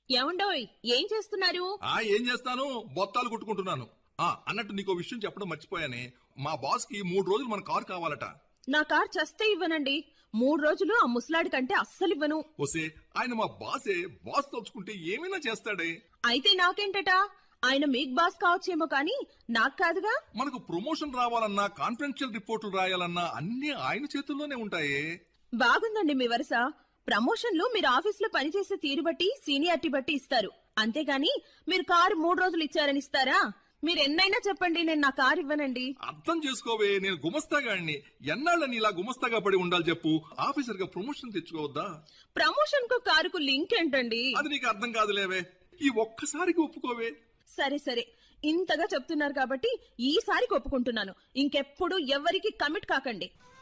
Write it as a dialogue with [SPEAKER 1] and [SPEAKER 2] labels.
[SPEAKER 1] ఏమండోయ్ ఏం చేస్తున్నారు
[SPEAKER 2] ఆ ఏం చేస్తాను బొత్తాలు కుట్టుకుంటున్నాను ఆ అన్నట్టు నీకో విషయం చెప్పడం మర్చిపోయానే మా బాస్ కి మూడు రోజులు మన కారు కావాలట
[SPEAKER 1] నా కార్ చస్తే ఇవ్వనండి మూడు రోజులు ఆ ముసలాడి కంటే అస్సలు ఇవ్వను
[SPEAKER 2] వసే ఆయన మా బాసే బాస్ తలుచుకుంటే ఏమైనా చేస్తాడే
[SPEAKER 1] అయితే నాకేంటట ఆయన మీకు బాస్ కావచ్చేమో కానీ నాకు కాదుగా
[SPEAKER 2] మనకు ప్రమోషన్ రావాలన్నా కాన్ఫిడెన్షియల్ రిపోర్టులు రాయాలన్నా అన్ని ఆయన చేతుల్లోనే ఉంటాయే
[SPEAKER 1] బాగుందండి మీ వరుస ప్రమోషన్లు మీరు ఆఫీసులో పనిచేసే తీరు బట్టి సీనియారిటీ బట్టి ఇస్తారు అంతేగాని మీరు కారు మూడు రోజులు ఇచ్చారని ఇస్తారా మీరు ఎన్నైనా చెప్పండి నేను నా కారు ఇవ్వనండి
[SPEAKER 2] అర్థం చేసుకోవే నేను గుమస్తాగాడిని ఎన్నాళ్ళని ఇలా గుమస్తాగా పడి ఉండాలి చెప్పు ఆఫీసర్ గా ప్రమోషన్ తెచ్చుకోవద్దా
[SPEAKER 1] ప్రమోషన్ కు కారుకు లింక్ ఏంటండి
[SPEAKER 2] అది నీకు అర్థం కాదులేవే ఈ ఒక్కసారికి ఒప్పుకోవే
[SPEAKER 1] సరే సరే ఇంతగా చెప్తున్నారు కాబట్టి ఈసారికి ఒప్పుకుంటున్నాను ఇంకెప్పుడు ఎవరికి కమిట్ కాకండి